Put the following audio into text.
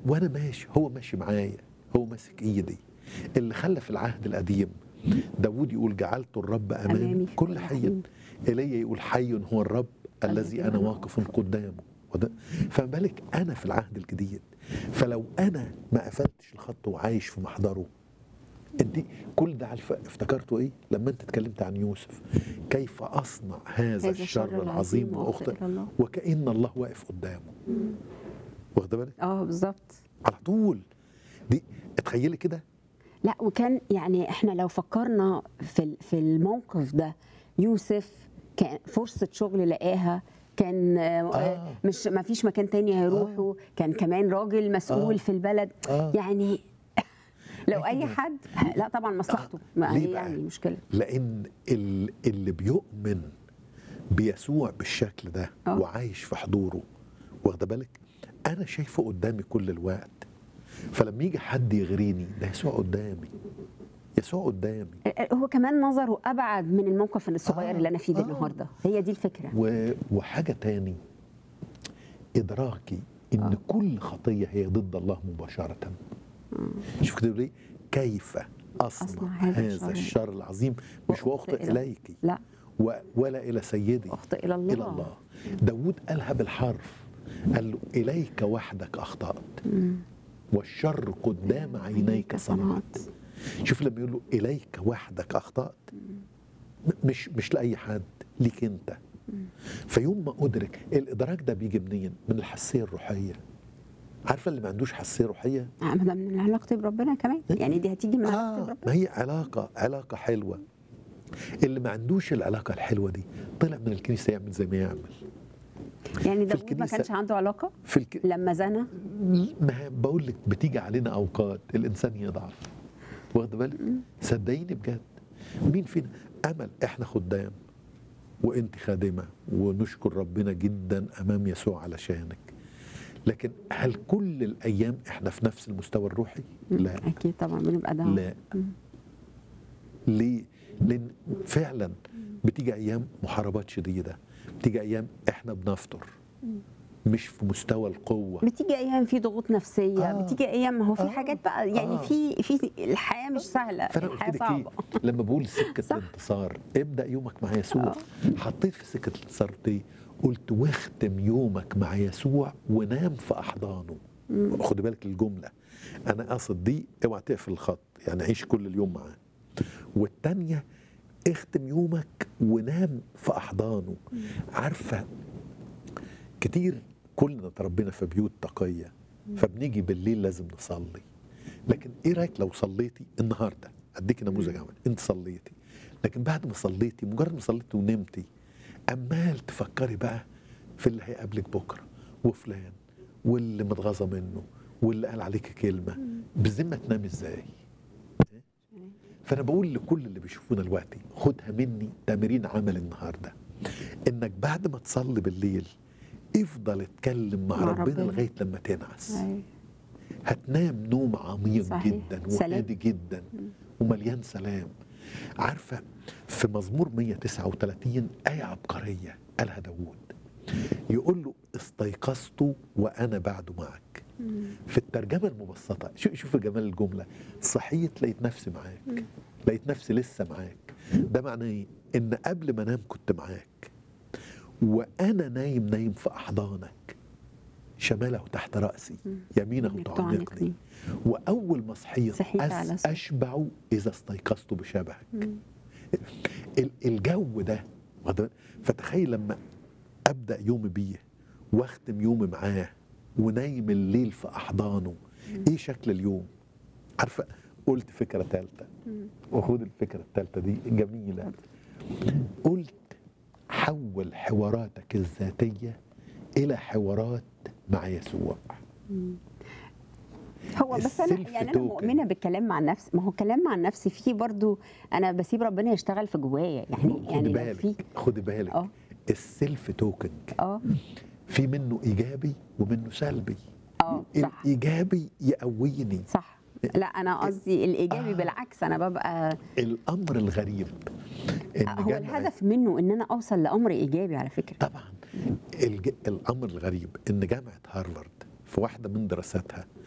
وانا ماشي هو ماشي معايا هو ماسك ايدي اللي خلى في العهد القديم داود يقول جعلت الرب امامي أمامي في كل كل حي حين. ايليا يقول حي هو الرب الذي الذي انا أنا واقف قدامه وده فما بالك انا في العهد الجديد فلو انا ما قفلتش الخط وعايش في محضره انت كل ده عارفه افتكرته ايه لما انت اتكلمت عن يوسف كيف اصنع هذا الشر العظيم واخطئ إلى الله وكأن الله واقف قدامه واخده بالك اه بالظبط على طول دي اتخيلي كده لا وكان يعني احنا لو فكرنا في ال- في الموقف ده يوسف كان فرصه شغل لقاها كان آه. آه. مش ما فيش مكان تاني هيروحوا كان كمان راجل مسؤول آه. في البلد آه. يعني لو اي أيوة. حد لا طبعا مصلحته ما ليه هي بقى؟ يعني مشكله لان ال- اللي بيؤمن بيسوع بالشكل ده آه. وعايش في حضوره واخده بالك انا شايفه قدامي كل الوقت فلما يجي حد يغريني ده يسوع قدامي يسوع قدامي هو كمان نظره ابعد من الموقف الصغير آه. اللي انا فيه ده آه. النهارده هي دي الفكره و- وحاجه تاني ادراكي ان آه. كل خطيه هي ضد الله مباشره شوف كده ليه كيف اصنع أصنع هذا هذا الشر. الشر العظيم مش وأخطئ واخطئ إلى- اليك لا و- ولا الى سيدي اخطئ الى الله الى الله داود قالها بالحرف قال له اليك وحدك اخطات مم. والشر قدام عينيك صنعت شوف لما يقول له اليك وحدك اخطات م- مش مش لاي حد ليك انت فيوم ما ادرك الادراك ده بيجي منين من الحساسيه الروحيه عارفه اللي ما عندوش حساسيه روحيه آه، ما ده من علاقتي بربنا كمان يعني دي هتيجي من علاقتي آه بربنا ما هي علاقة علاقة حلوة اللي ما عندوش العلاقة الحلوة دي طلع من الكنيسة يعمل زي ما يعمل يعني في داوود ما الكنيسة- كانش عنده علاقه في الك... لما زنى ما هي- بقول لك بتيجي علينا أوقات الإنسان يضعف واخد بالك صدقيني بجد مين فينا أمل إحنا خدام وأنت خادمة ونشكر ربنا جدا أمام يسوع علشانك لكن هل كل الأيام إحنا في نفس المستوى الروحي؟ لا اكيد طبعا بنبقى ده لا ليه؟ لأن فعلا بتيجي أيام محاربات شديدة بتيجي أيام إحنا بنفطر مش في مستوى القوة بتيجي ايام في ضغوط نفسيه آه. آه. بتيجي ايام ما هو في آه. آه. حاجات بقى يعني آه. آه. في في الحياه مش سهله فأنا الحياه قلت لك إيه؟ صعبه لما بقول سكة صح. الانتصار ابدأ يومك مع يسوع آه. حطيت في سكة الانتصار دي قلت واختم يومك مع يسوع ونام في أحضانه خدي بالك الجملة أنا قاصد دي اوعى تقفل الخط يعني عيش كل اليوم معاه والتانية اختم يومك ونام في أحضانه عارفة كتير كلنا تربينا في بيوت تقية فبنيجي بالليل لازم نصلي لكن ايه رايك لو صليتي النهارده اديك نموذج عمل انت صليتي لكن بعد ما صليتي مجرد ما صليتي ونمتي امال تفكري بقى في اللي هيقابلك بكره وفلان واللي متغاظه منه واللي قال عليك كلمه بالذمه تنام ازاي فانا بقول لكل اللي بيشوفونا دلوقتي خدها مني تمرين عمل النهارده انك بعد ما تصلي بالليل افضل اتكلم مع, مع ربنا, ربنا. لغايه لما تنعس أيوة. هتنام نوم عميق صحيح. جدا سلام. وهادي جدا ومليان سلام عارفه في مزمور 139 ايه عبقريه قالها داوود يقول له استيقظت وانا بعد معك في الترجمه المبسطه شو شوف جمال الجمله صحيت لقيت نفسي معاك لقيت نفسي لسه معاك ده معناه ايه ان قبل ما انام كنت معاك وانا نايم نايم في احضانك شماله تحت راسي يمينه يمينك تعانقني تعانقني. واول ما صحيت صحيت على أس صوت. اشبع اذا استيقظت بشبهك ال- الجو ده واخد بالك؟ فتخيل لما ابدا يومي بيه واختم يومي معاه ونايم الليل في احضانه ايه شكل اليوم عارفه قلت فكره ثالثه وخد الفكره الثالثه دي جميله قلت حول حواراتك الذاتيه الى حوارات مع يسوع هو بس انا السيلف يعني انا توكن. مؤمنه بالكلام مع النفس ما هو الكلام مع النفس فيه برضو انا بسيب ربنا يشتغل في جوايا يعني خدي يعني لو في بالك خدي بالك اه. السيلف توكنج اه في منه ايجابي ومنه سلبي اه صح الايجابي يقويني صح لا انا قصدي الايجابي آه. بالعكس انا ببقى الامر الغريب ان هو جامعة- الهدف منه ان انا اوصل لامر ايجابي على فكره طبعا الج... الامر الغريب ان جامعه هارفارد في واحده من دراساتها